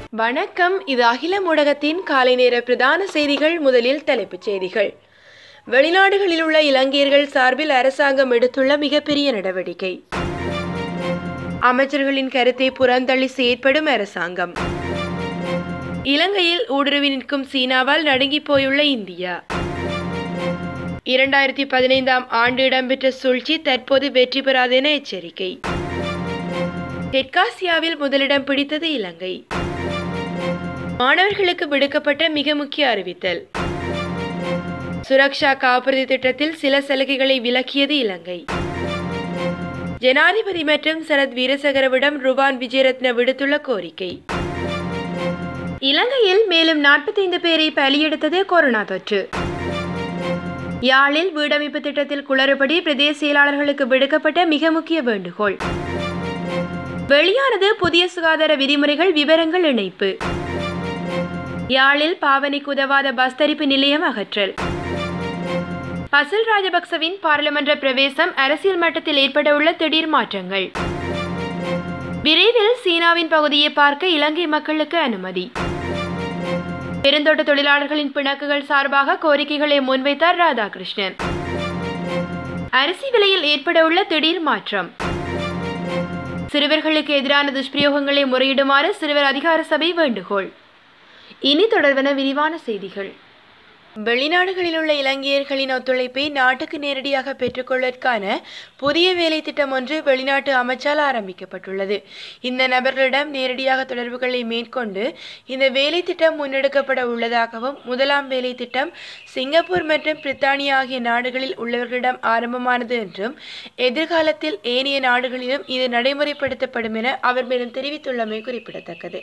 வணக்கம் இது அகில ஊடகத்தின் காலை நேர பிரதான செய்திகள் முதலில் தலைப்புச் செய்திகள் வெளிநாடுகளில் உள்ள இலங்கையர்கள் சார்பில் அரசாங்கம் எடுத்துள்ள மிகப்பெரிய நடவடிக்கை அமைச்சர்களின் கருத்தை புறந்தள்ளி செயற்படும் அரசாங்கம் இலங்கையில் ஊடுருவி நிற்கும் சீனாவால் நடுங்கிப் போயுள்ள இந்தியா இரண்டாயிரத்தி பதினைந்தாம் ஆண்டு இடம்பெற்ற சூழ்ச்சி தற்போது வெற்றி பெறாது என எச்சரிக்கை தெற்காசியாவில் முதலிடம் பிடித்தது இலங்கை மாணவர்களுக்கு விடுக்கப்பட்ட மிக முக்கிய அறிவித்தல் சுரக்ஷா காப்புறுதி திட்டத்தில் சில சலுகைகளை விலக்கியது இலங்கை ஜனாதிபதி மற்றும் சரத் வீரசகரவிடம் ருவான் விஜயரத்ன விடுத்துள்ள கோரிக்கை இலங்கையில் மேலும் நாற்பத்தைந்து பேரை பலியெடுத்தது கொரோனா தொற்று யாழில் வீடமைப்பு திட்டத்தில் குளறுபடி பிரதேச செயலாளர்களுக்கு விடுக்கப்பட்ட மிக முக்கிய வேண்டுகோள் வெளியானது புதிய சுகாதார விதிமுறைகள் விவரங்கள் இணைப்பு யாழில் பாவனைக்கு உதவாத பஸ் தரிப்பு நிலையம் அகற்றல் பசில் ராஜபக்சவின் பாராளுமன்ற பிரவேசம் அரசியல் மட்டத்தில் ஏற்படவுள்ள திடீர் மாற்றங்கள் விரைவில் சீனாவின் பகுதியை பார்க்க இலங்கை மக்களுக்கு அனுமதி பெருந்தோட்ட தொழிலாளர்களின் பிணக்குகள் சார்பாக கோரிக்கைகளை முன்வைத்தார் ராதாகிருஷ்ணன் அரிசி விலையில் ஏற்படவுள்ள திடீர் மாற்றம் சிறுவர்களுக்கு எதிரான துஷ்பிரயோகங்களை முறையிடுமாறு சிறுவர் அதிகார சபை வேண்டுகோள் இனி தொடர்வன விரிவான செய்திகள் வெளிநாடுகளில் உள்ள இலங்கையர்களின் ஒத்துழைப்பை நாட்டுக்கு நேரடியாக பெற்றுக்கொள்வதற்கான புதிய வேலை திட்டம் ஒன்று வெளிநாட்டு அமைச்சால் ஆரம்பிக்கப்பட்டுள்ளது இந்த நபர்களிடம் நேரடியாக தொடர்புகளை மேற்கொண்டு இந்த வேலை திட்டம் முன்னெடுக்கப்பட உள்ளதாகவும் முதலாம் வேலை திட்டம் சிங்கப்பூர் மற்றும் பிரித்தானியா ஆகிய நாடுகளில் உள்ளவர்களிடம் ஆரம்பமானது என்றும் எதிர்காலத்தில் ஏனைய நாடுகளிலும் இது நடைமுறைப்படுத்தப்படும் என அவர் மேலும் தெரிவித்துள்ளமை குறிப்பிடத்தக்கது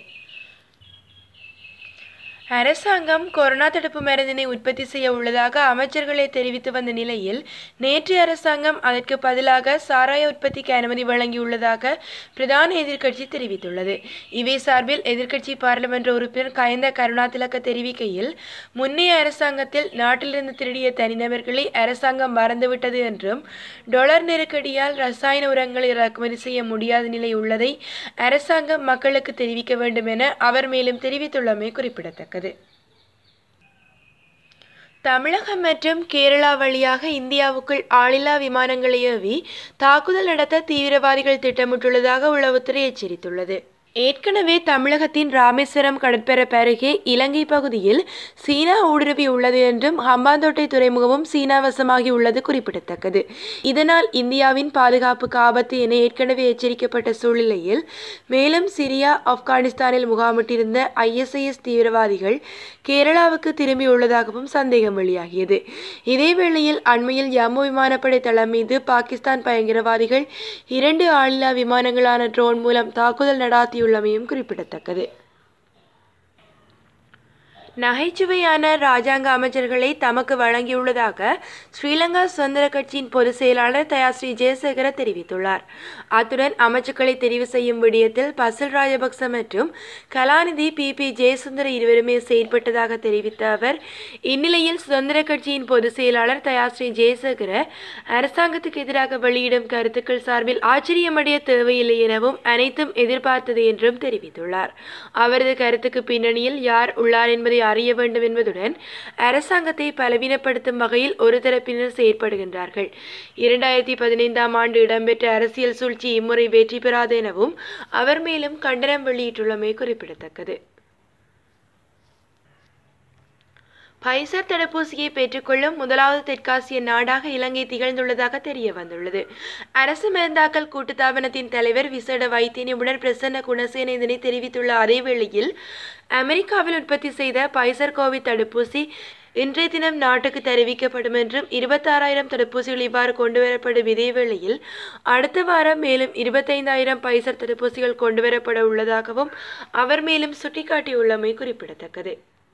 அரசாங்கம் கொரோனா தடுப்பு மருந்தினை உற்பத்தி செய்ய உள்ளதாக அமைச்சர்களை தெரிவித்து வந்த நிலையில் நேற்று அரசாங்கம் அதற்கு பதிலாக சாராய உற்பத்திக்கு அனுமதி வழங்கியுள்ளதாக பிரதான எதிர்க்கட்சி தெரிவித்துள்ளது இவை சார்பில் எதிர்க்கட்சி பாராளுமன்ற உறுப்பினர் கயந்த கருணாதிலக்க தெரிவிக்கையில் முன்னைய அரசாங்கத்தில் நாட்டிலிருந்து திருடிய தனிநபர்களை அரசாங்கம் மறந்துவிட்டது என்றும் டொலர் நெருக்கடியால் ரசாயன உரங்களை இறக்குமதி செய்ய முடியாத நிலை உள்ளதை அரசாங்கம் மக்களுக்கு தெரிவிக்க வேண்டும் என அவர் மேலும் தெரிவித்துள்ளமை குறிப்பிடத்தக்கது தமிழகம் மற்றும் கேரளா வழியாக இந்தியாவுக்குள் ஆளில்லா விமானங்களை ஏவி தாக்குதல் நடத்த தீவிரவாதிகள் திட்டமிட்டுள்ளதாக உளவுத்துறை எச்சரித்துள்ளது ஏற்கனவே தமிழகத்தின் ராமேஸ்வரம் கடற்பரப்பு அருகே இலங்கை பகுதியில் சீனா ஊடுருவி உள்ளது என்றும் ஹம்பாந்தோட்டை துறைமுகமும் சீனா வசமாகி உள்ளது குறிப்பிடத்தக்கது இதனால் இந்தியாவின் பாதுகாப்புக்கு ஆபத்து என ஏற்கனவே எச்சரிக்கப்பட்ட சூழ்நிலையில் மேலும் சிரியா ஆப்கானிஸ்தானில் முகாமிட்டிருந்த ஐஎஸ்ஐஎஸ் தீவிரவாதிகள் கேரளாவுக்கு திரும்பியுள்ளதாகவும் சந்தேகம் வெளியாகியது இதேவேளையில் அண்மையில் ஜம்மு விமானப்படை தளம் மீது பாகிஸ்தான் பயங்கரவாதிகள் இரண்டு ஆளில்லா விமானங்களான ட்ரோன் மூலம் தாக்குதல் நடாத்தியுள்ள உள்ளமையும் குறிப்பிடத்தக்கது நகைச்சுவையான ராஜாங்க அமைச்சர்களை தமக்கு வழங்கியுள்ளதாக ஸ்ரீலங்கா சுதந்திர கட்சியின் பொதுச் செயலாளர் தயாஸ்ரீ ஜெயசேகர தெரிவித்துள்ளார் அத்துடன் அமைச்சுக்களை தெரிவு செய்யும் விடயத்தில் பசில் ராஜபக்ச மற்றும் கலாநிதி பி பி ஜெயசுந்தர இருவருமே செயற்பட்டதாக தெரிவித்த அவர் இந்நிலையில் சுதந்திர கட்சியின் பொதுச் செயலாளர் தயாஸ்ரீ ஜெயசேகர அரசாங்கத்துக்கு எதிராக வெளியிடும் கருத்துக்கள் சார்பில் ஆச்சரியமடைய தேவையில்லை எனவும் அனைத்தும் எதிர்பார்த்தது என்றும் தெரிவித்துள்ளார் அவரது கருத்துக்கு பின்னணியில் யார் உள்ளார் என்பதை அறிய வேண்டும் என்பதுடன் அரசாங்கத்தை பலவீனப்படுத்தும் வகையில் ஒரு தரப்பினர் செயற்படுகின்றார்கள் இரண்டாயிரத்தி பதினைந்தாம் ஆண்டு இடம்பெற்ற அரசியல் சூழ்ச்சி இம்முறை வெற்றி பெறாது எனவும் அவர் மேலும் கண்டனம் வெளியிட்டுள்ளமை குறிப்பிடத்தக்கது பைசர் தடுப்பூசியை பெற்றுக்கொள்ளும் முதலாவது தெற்காசிய நாடாக இலங்கை திகழ்ந்துள்ளதாக தெரிய வந்துள்ளது அரசு மருந்தாக்கல் கூட்டுத்தாபனத்தின் தலைவர் விசேட வைத்திய நிபுணர் பிரசன்ன குணசேன இதனை தெரிவித்துள்ள அதே வேளையில் அமெரிக்காவில் உற்பத்தி செய்த பைசர் கோவிட் தடுப்பூசி இன்றைய தினம் நாட்டுக்கு தெரிவிக்கப்படும் என்றும் இருபத்தாறாயிரம் தடுப்பூசிகள் இவ்வாறு கொண்டுவரப்படும் இதே வேளையில் அடுத்த வாரம் மேலும் இருபத்தைந்தாயிரம் பைசர் தடுப்பூசிகள் கொண்டுவரப்பட உள்ளதாகவும் அவர் மேலும் சுட்டிக்காட்டியுள்ளமை குறிப்பிடத்தக்கது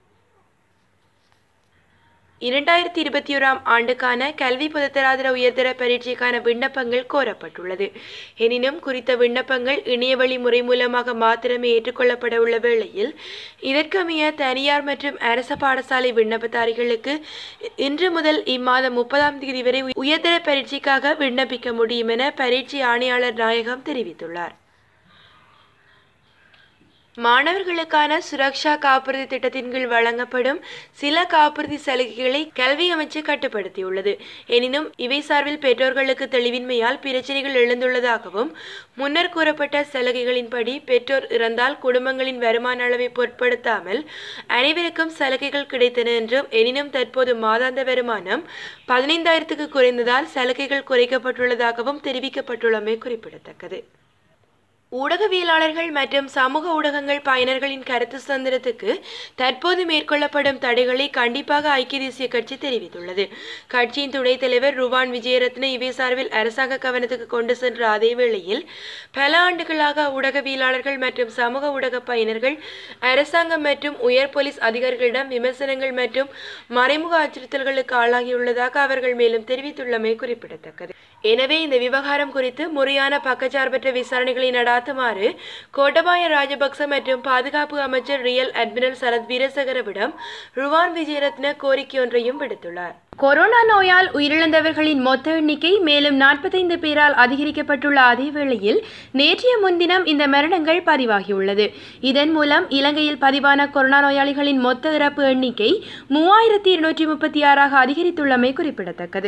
இரண்டாயிரத்தி இருபத்தி ஓராம் ஆண்டுக்கான கல்வி பொதுத்தராதர உயர்தர பரீட்சைக்கான விண்ணப்பங்கள் கோரப்பட்டுள்ளது எனினும் குறித்த விண்ணப்பங்கள் இணையவழி முறை மூலமாக மாத்திரமே ஏற்றுக்கொள்ளப்பட உள்ள வேளையில் இதற்கமைய தனியார் மற்றும் அரச பாடசாலை விண்ணப்பதாரிகளுக்கு இன்று முதல் இம்மாதம் முப்பதாம் தேதி வரை உயர்தர பரீட்சைக்காக விண்ணப்பிக்க முடியும் என பரீட்சை ஆணையாளர் நாயகம் தெரிவித்துள்ளார் மாணவர்களுக்கான சுரக்ஷா காப்புறுதி திட்டத்தின் கீழ் வழங்கப்படும் சில காப்புறுதி சலுகைகளை கல்வி அமைச்சு கட்டுப்படுத்தியுள்ளது எனினும் இவை சார்பில் பெற்றோர்களுக்கு தெளிவின்மையால் பிரச்சனைகள் எழுந்துள்ளதாகவும் முன்னர் கூறப்பட்ட சலுகைகளின்படி பெற்றோர் இறந்தால் குடும்பங்களின் வருமான அளவை பொருட்படுத்தாமல் அனைவருக்கும் சலுகைகள் கிடைத்தன என்றும் எனினும் தற்போது மாதாந்த வருமானம் பதினைந்தாயிரத்துக்கு குறைந்ததால் சலுகைகள் குறைக்கப்பட்டுள்ளதாகவும் தெரிவிக்கப்பட்டுள்ளமை குறிப்பிடத்தக்கது ஊடகவியலாளர்கள் மற்றும் சமூக ஊடகங்கள் பயனர்களின் கருத்து சுதந்திரத்துக்கு தற்போது மேற்கொள்ளப்படும் தடைகளை கண்டிப்பாக ஐக்கிய தேசிய கட்சி தெரிவித்துள்ளது கட்சியின் துணைத் தலைவர் ருவான் விஜயரத்ன இவை சார்பில் அரசாங்க கவனத்துக்கு கொண்டு சென்ற அதே வேளையில் பல ஆண்டுகளாக ஊடகவியலாளர்கள் மற்றும் சமூக ஊடக பயனர்கள் அரசாங்கம் மற்றும் உயர் போலீஸ் அதிகாரிகளிடம் விமர்சனங்கள் மற்றும் மறைமுக அச்சுறுத்தல்களுக்கு ஆளாகியுள்ளதாக அவர்கள் மேலும் தெரிவித்துள்ளமை குறிப்பிடத்தக்கது எனவே இந்த விவகாரம் குறித்து முறையான பக்கச்சார்பற்ற விசாரணைகளை நடாத்துமாறு கோட்டபாய ராஜபக்ச மற்றும் பாதுகாப்பு அமைச்சர் ரியல் அட்மிரல் சரத் வீரசகரவிடம் ருவான் விஜயரத்ன கோரிக்கை ஒன்றையும் விடுத்துள்ளார் கொரோனா நோயால் உயிரிழந்தவர்களின் மொத்த எண்ணிக்கை மேலும் நாற்பத்தைந்து பேரால் அதிகரிக்கப்பட்டுள்ள அதே வேளையில் நேற்றைய முன்தினம் இந்த மரணங்கள் பதிவாகியுள்ளது இதன் மூலம் இலங்கையில் பதிவான கொரோனா நோயாளிகளின் மொத்த இறப்பு எண்ணிக்கை மூவாயிரத்தி இருநூற்றி முப்பத்தி ஆறாக அதிகரித்துள்ளமை குறிப்பிடத்தக்கது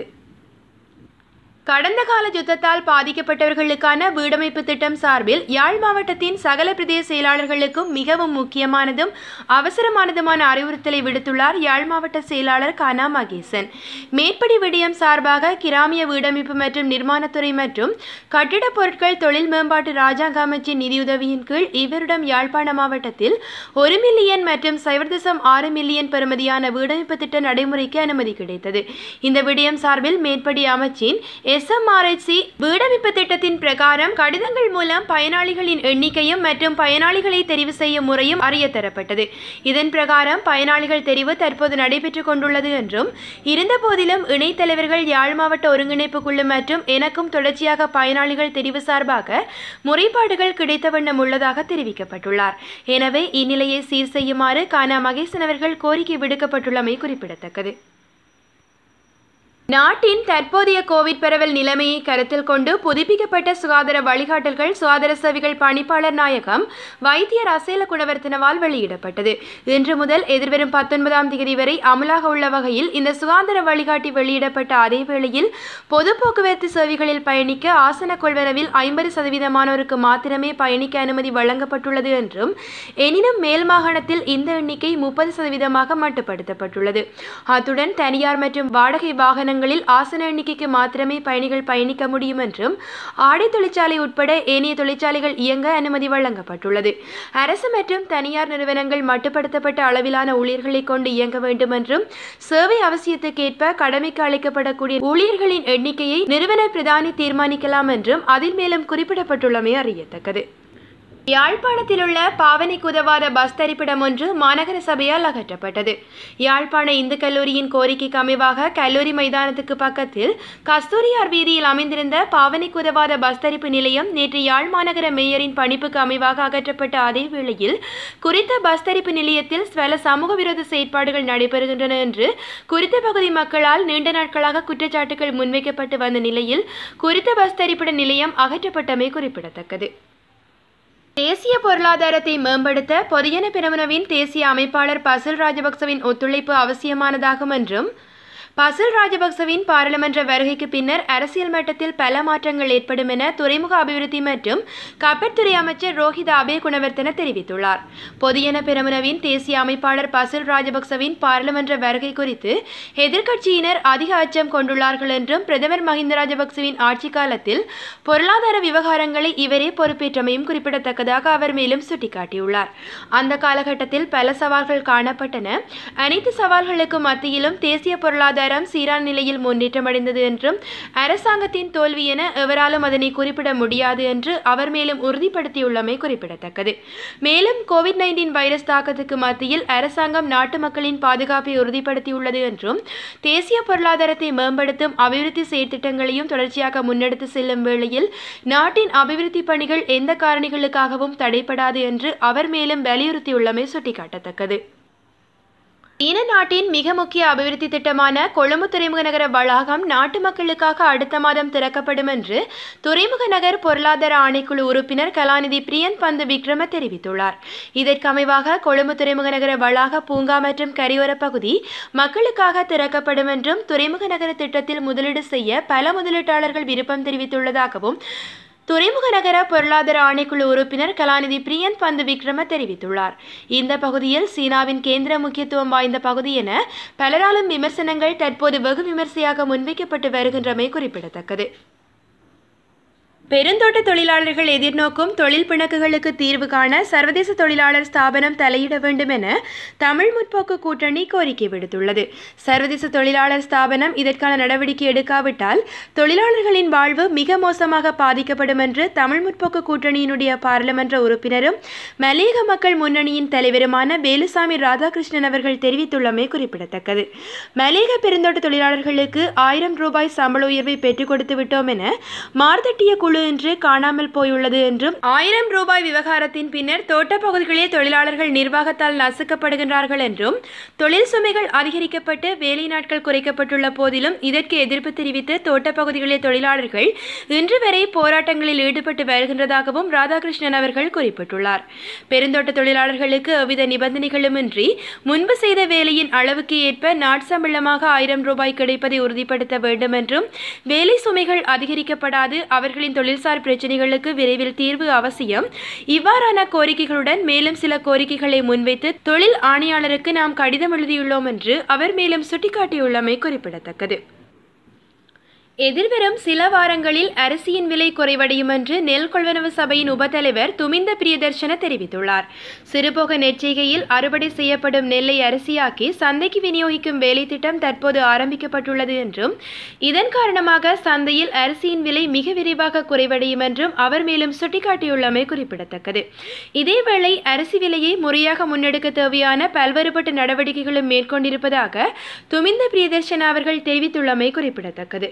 கடந்த கால யுத்தத்தால் பாதிக்கப்பட்டவர்களுக்கான வீடமைப்பு திட்டம் சார்பில் யாழ் மாவட்டத்தின் சகல பிரதேச செயலாளர்களுக்கும் மிகவும் முக்கியமானதும் அவசரமானதுமான அறிவுறுத்தலை விடுத்துள்ளார் யாழ் மாவட்ட செயலாளர் கானா மகேசன் மேற்படி விடயம் சார்பாக கிராமிய வீடமைப்பு மற்றும் நிர்மாணத்துறை மற்றும் கட்டிடப் பொருட்கள் தொழில் மேம்பாட்டு ராஜாங்க அமைச்சின் நிதியுதவியின் கீழ் இவரிடம் யாழ்ப்பாண மாவட்டத்தில் ஒரு மில்லியன் மற்றும் சைவர் தசம் ஆறு மில்லியன் பெறுமதியான வீடமைப்பு திட்ட நடைமுறைக்கு அனுமதி கிடைத்தது இந்த விடயம் சார்பில் மேற்படி அமைச்சின் எஸ்எம்ஆர்ஹெச்சி வீடமைப்பு திட்டத்தின் பிரகாரம் கடிதங்கள் மூலம் பயனாளிகளின் எண்ணிக்கையும் மற்றும் பயனாளிகளை தெரிவு செய்யும் முறையும் அறிய தரப்பட்டது இதன் பிரகாரம் பயனாளிகள் தெரிவு தற்போது நடைபெற்றுக் கொண்டுள்ளது என்றும் இருந்தபோதிலும் இணைத்தலைவர்கள் யாழ் மாவட்ட ஒருங்கிணைப்பு குழு மற்றும் எனக்கும் தொடர்ச்சியாக பயனாளிகள் தெரிவு சார்பாக முறைப்பாடுகள் கிடைத்த வண்ணம் உள்ளதாக தெரிவிக்கப்பட்டுள்ளார் எனவே இந்நிலையை சீர் செய்யுமாறு கானா மகேசன் அவர்கள் கோரிக்கை விடுக்கப்பட்டுள்ளமை குறிப்பிடத்தக்கது நாட்டின் தற்போதைய கோவிட் பரவல் நிலைமையை கருத்தில் கொண்டு புதுப்பிக்கப்பட்ட சுகாதார வழிகாட்டல்கள் சுகாதார சேவைகள் பணிப்பாளர் நாயகம் வைத்தியர் அசேல குணவர்த்தனவால் வெளியிடப்பட்டது இன்று முதல் எதிர்வரும் பத்தொன்பதாம் தேதி வரை அமலாக உள்ள வகையில் இந்த சுகாதார வழிகாட்டி வெளியிடப்பட்ட அதே வேளையில் பொது போக்குவரத்து சேவைகளில் பயணிக்க ஆசன கொள்வனவில் ஐம்பது சதவீதமானோருக்கு மாத்திரமே பயணிக்க அனுமதி வழங்கப்பட்டுள்ளது என்றும் எனினும் மேல் மாகாணத்தில் இந்த எண்ணிக்கை முப்பது சதவீதமாக மட்டுப்படுத்தப்பட்டுள்ளது அத்துடன் தனியார் மற்றும் வாடகை வாகனங்கள் வாகனங்களில் ஆசன எண்ணிக்கைக்கு மாத்திரமே பயணிகள் பயணிக்க முடியும் என்றும் ஆடை தொழிற்சாலை உட்பட ஏனைய தொழிற்சாலைகள் இயங்க அனுமதி வழங்கப்பட்டுள்ளது அரசு மற்றும் தனியார் நிறுவனங்கள் மட்டுப்படுத்தப்பட்ட அளவிலான ஊழியர்களை கொண்டு இயங்க வேண்டும் என்றும் சேவை அவசியத்துக்கேற்ப கடமைக்கு அளிக்கப்படக்கூடிய ஊழியர்களின் எண்ணிக்கையை நிறுவன பிரதானி தீர்மானிக்கலாம் என்றும் அதில் மேலும் குறிப்பிடப்பட்டுள்ளமை அறியத்தக்கது யாழ்ப்பாணத்தில் உள்ள பாவனைக்கு உதவாத பஸ் தரிப்பிடம் ஒன்று மாநகர சபையால் அகற்றப்பட்டது யாழ்ப்பாண இந்து கல்லூரியின் கோரிக்கைக்கு அமைவாக கல்லூரி மைதானத்துக்கு பக்கத்தில் கஸ்தூரியார் வீதியில் அமைந்திருந்த பாவனைக்கு உதவாத பஸ் தரிப்பு நிலையம் நேற்று யாழ் மாநகர மேயரின் பணிப்புக்கு அமைவாக அகற்றப்பட்ட அதே வேளையில் குறித்த பஸ் தரிப்பு நிலையத்தில் பல சமூக விரோத செயற்பாடுகள் நடைபெறுகின்றன என்று குறித்த பகுதி மக்களால் நீண்ட நாட்களாக குற்றச்சாட்டுகள் முன்வைக்கப்பட்டு வந்த நிலையில் குறித்த பஸ் தரிப்பிட நிலையம் அகற்றப்பட்டமை குறிப்பிடத்தக்கது தேசிய பொருளாதாரத்தை மேம்படுத்த பொதியன பிரமுனவின் தேசிய அமைப்பாளர் பசில் ராஜபக்சவின் ஒத்துழைப்பு அவசியமானதாகும் என்றும் பசில் ராஜபக்சவின் பாராளுமன்ற வருகைக்கு பின்னர் அரசியல் மட்டத்தில் பல மாற்றங்கள் ஏற்படும் என துறைமுக அபிவிருத்தி மற்றும் கப்பற்துறை அமைச்சர் ரோஹித் அபே குணவர்த்தன தெரிவித்துள்ளார் பொதியன பெரமுனவின் தேசிய அமைப்பாளர் பசில் ராஜபக்சவின் பாராளுமன்ற வருகை குறித்து எதிர்க்கட்சியினர் அதிக அச்சம் கொண்டுள்ளார்கள் என்றும் பிரதமர் மஹிந்த ராஜபக்சவின் ஆட்சி காலத்தில் பொருளாதார விவகாரங்களை இவரே பொறுப்பேற்றமையும் குறிப்பிடத்தக்கதாக அவர் மேலும் சுட்டிக்காட்டியுள்ளார் அந்த காலகட்டத்தில் பல சவால்கள் காணப்பட்டன அனைத்து சவால்களுக்கும் மத்தியிலும் தேசிய பொருளாதார பொருளாதாரம் சீரான நிலையில் முன்னேற்றமடைந்தது என்றும் அரசாங்கத்தின் தோல்வி என எவராலும் அதனை குறிப்பிட முடியாது என்று அவர் மேலும் உறுதிப்படுத்தியுள்ளமை குறிப்பிடத்தக்கது மேலும் கோவிட் நைன்டீன் வைரஸ் தாக்கத்துக்கு மத்தியில் அரசாங்கம் நாட்டு மக்களின் பாதுகாப்பை உறுதிப்படுத்தியுள்ளது என்றும் தேசிய பொருளாதாரத்தை மேம்படுத்தும் அபிவிருத்தி செயற்திட்டங்களையும் தொடர்ச்சியாக முன்னெடுத்து செல்லும் வேளையில் நாட்டின் அபிவிருத்தி பணிகள் எந்த காரணிகளுக்காகவும் தடைப்படாது என்று அவர் மேலும் வலியுறுத்தியுள்ளமை சுட்டிக்காட்டத்தக்கது சீன நாட்டின் மிக முக்கிய அபிவிருத்தி திட்டமான கொழும்பு துறைமுக நகர வளாகம் நாட்டு மக்களுக்காக அடுத்த மாதம் திறக்கப்படும் என்று துறைமுக நகர் பொருளாதார ஆணைக்குழு உறுப்பினர் கலாநிதி பிரியன் பந்து விக்ரம தெரிவித்துள்ளார் இதற்கு அமைவாக கொழும்பு துறைமுக நகர வளாக பூங்கா மற்றும் கரையோர பகுதி மக்களுக்காக திறக்கப்படும் என்றும் துறைமுக நகர திட்டத்தில் முதலீடு செய்ய பல முதலீட்டாளர்கள் விருப்பம் தெரிவித்துள்ளதாகவும் துறைமுக நகர பொருளாதார ஆணைக்குழு உறுப்பினர் கலாநிதி பிரியன் பந்து விக்ரம தெரிவித்துள்ளார் இந்த பகுதியில் சீனாவின் கேந்திர முக்கியத்துவம் வாய்ந்த பகுதி என பலராலும் விமர்சனங்கள் தற்போது வெகு விமர்சையாக முன்வைக்கப்பட்டு வருகின்றமை குறிப்பிடத்தக்கது பெருந்தோட்ட தொழிலாளர்கள் எதிர்நோக்கும் தொழில் பிணக்குகளுக்கு தீர்வு காண சர்வதேச தொழிலாளர் ஸ்தாபனம் தலையிட வேண்டும் என தமிழ் முற்போக்கு கூட்டணி கோரிக்கை விடுத்துள்ளது சர்வதேச தொழிலாளர் ஸ்தாபனம் இதற்கான நடவடிக்கை எடுக்காவிட்டால் தொழிலாளர்களின் வாழ்வு மிக மோசமாக பாதிக்கப்படும் என்று தமிழ் முற்போக்கு கூட்டணியினுடைய பாராளுமன்ற உறுப்பினரும் மலையக மக்கள் முன்னணியின் தலைவருமான வேலுசாமி ராதாகிருஷ்ணன் அவர்கள் தெரிவித்துள்ளமை குறிப்பிடத்தக்கது மலையக பெருந்தோட்ட தொழிலாளர்களுக்கு ஆயிரம் ரூபாய் சம்பள உயர்வை பெற்றுக் கொடுத்து விட்டோம் என மார்தட்டிய குழு இன்று காணாமல் போயுள்ளது என்றும் ஆயிரம் ரூபாய் விவகாரத்தின் பின்னர் தோட்டப் பகுதிகளில் தொழிலாளர்கள் நிர்வாகத்தால் நசுக்கப்படுகின்றார்கள் என்றும் தொழில் சுமைகள் அதிகரிக்கப்பட்டு வேலை நாட்கள் குறைக்கப்பட்டுள்ள போதிலும் இதற்கு எதிர்ப்பு தெரிவித்து தோட்டப் பகுதிகளில் தொழிலாளர்கள் இன்று வரை போராட்டங்களில் ஈடுபட்டு வருகின்றதாகவும் ராதாகிருஷ்ணன் அவர்கள் குறிப்பிட்டுள்ளார் பெருந்தோட்ட தொழிலாளர்களுக்கு எவ்வித நிபந்தனைகளுமின்றி முன்பு செய்த வேலையின் அளவுக்கு ஏற்ப நாட்சம்பளமாக ஆயிரம் ரூபாய் கிடைப்பதை உறுதிப்படுத்த வேண்டும் என்றும் வேலை சுமைகள் அதிகரிக்கப்படாது அவர்களின் தொழில்சார் பிரச்சினைகளுக்கு விரைவில் தீர்வு அவசியம் இவ்வாறான கோரிக்கைகளுடன் மேலும் சில கோரிக்கைகளை முன்வைத்து தொழில் ஆணையாளருக்கு நாம் கடிதம் எழுதியுள்ளோம் என்று அவர் மேலும் சுட்டிக்காட்டியுள்ளமை குறிப்பிடத்தக்கது எதிர்வரும் சில வாரங்களில் அரிசியின் விலை குறைவடையும் என்று நெல் கொள்வனவு சபையின் உபத்தலைவர் துமிந்த பிரியதர்ஷன தெரிவித்துள்ளார் சிறுபோக நெற்செய்கையில் அறுவடை செய்யப்படும் நெல்லை அரிசியாக்கி சந்தைக்கு விநியோகிக்கும் வேலை திட்டம் தற்போது ஆரம்பிக்கப்பட்டுள்ளது என்றும் இதன் காரணமாக சந்தையில் அரிசியின் விலை மிக விரைவாக குறைவடையும் என்றும் அவர் மேலும் சுட்டிக்காட்டியுள்ளமை குறிப்பிடத்தக்கது இதேவேளை அரிசி விலையை முறையாக முன்னெடுக்க தேவையான பல்வேறுபட்ட நடவடிக்கைகளும் மேற்கொண்டிருப்பதாக துமிந்த பிரியதர்ஷன் அவர்கள் தெரிவித்துள்ளமை குறிப்பிடத்தக்கது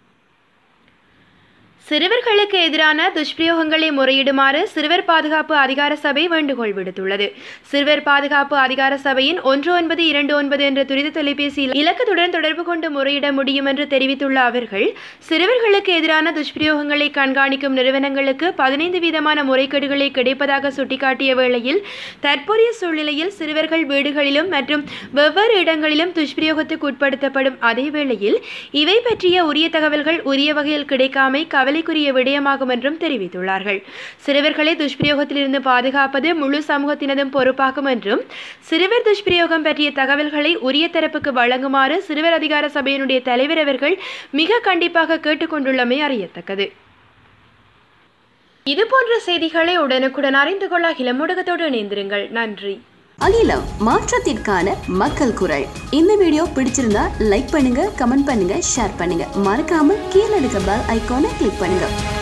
சிறுவர்களுக்கு எதிரான துஷ்பிரயோகங்களை முறையிடுமாறு சிறுவர் பாதுகாப்பு அதிகார சபை வேண்டுகோள் விடுத்துள்ளது சிறுவர் பாதுகாப்பு அதிகார சபையின் ஒன்று ஒன்பது இரண்டு ஒன்பது என்ற துரித தொலைபேசி இலக்கத்துடன் தொடர்பு கொண்டு முறையிட முடியும் என்று தெரிவித்துள்ள அவர்கள் சிறுவர்களுக்கு எதிரான துஷ்பிரயோகங்களை கண்காணிக்கும் நிறுவனங்களுக்கு பதினைந்து வீதமான முறைகேடுகளை கிடைப்பதாக சுட்டிக்காட்டிய வேளையில் தற்போதைய சூழ்நிலையில் சிறுவர்கள் வீடுகளிலும் மற்றும் வெவ்வேறு இடங்களிலும் துஷ்பிரயோகத்துக்கு உட்படுத்தப்படும் அதே வேளையில் இவை பற்றிய உரிய தகவல்கள் உரிய வகையில் கிடைக்காமை கவலை கவலைக்குரிய விடயமாகும் என்றும் தெரிவித்துள்ளார்கள் சிறுவர்களை துஷ்பிரயோகத்திலிருந்து பாதுகாப்பது முழு சமூகத்தினதும் பொறுப்பாகும் என்றும் சிறுவர் துஷ்பிரயோகம் பற்றிய தகவல்களை உரிய தரப்புக்கு வழங்குமாறு சிறுவர் அதிகார சபையினுடைய தலைவர் அவர்கள் மிக கண்டிப்பாக கேட்டுக்கொண்டுள்ளமை அறியத்தக்கது இதுபோன்ற செய்திகளை உடனுக்குடன் அறிந்து கொள்ள இளமுடகத்தோடு இணைந்திருங்கள் நன்றி அகிலம் மாற்றத்திற்கான மக்கள் குரல் இந்த வீடியோ பிடிச்சிருந்தா லைக் பண்ணுங்க கமெண்ட் பண்ணுங்க ஷேர் பண்ணுங்க மறக்காம கீழே இருக்க பெல் ஐகானை கிளிக் பண்ணுங்க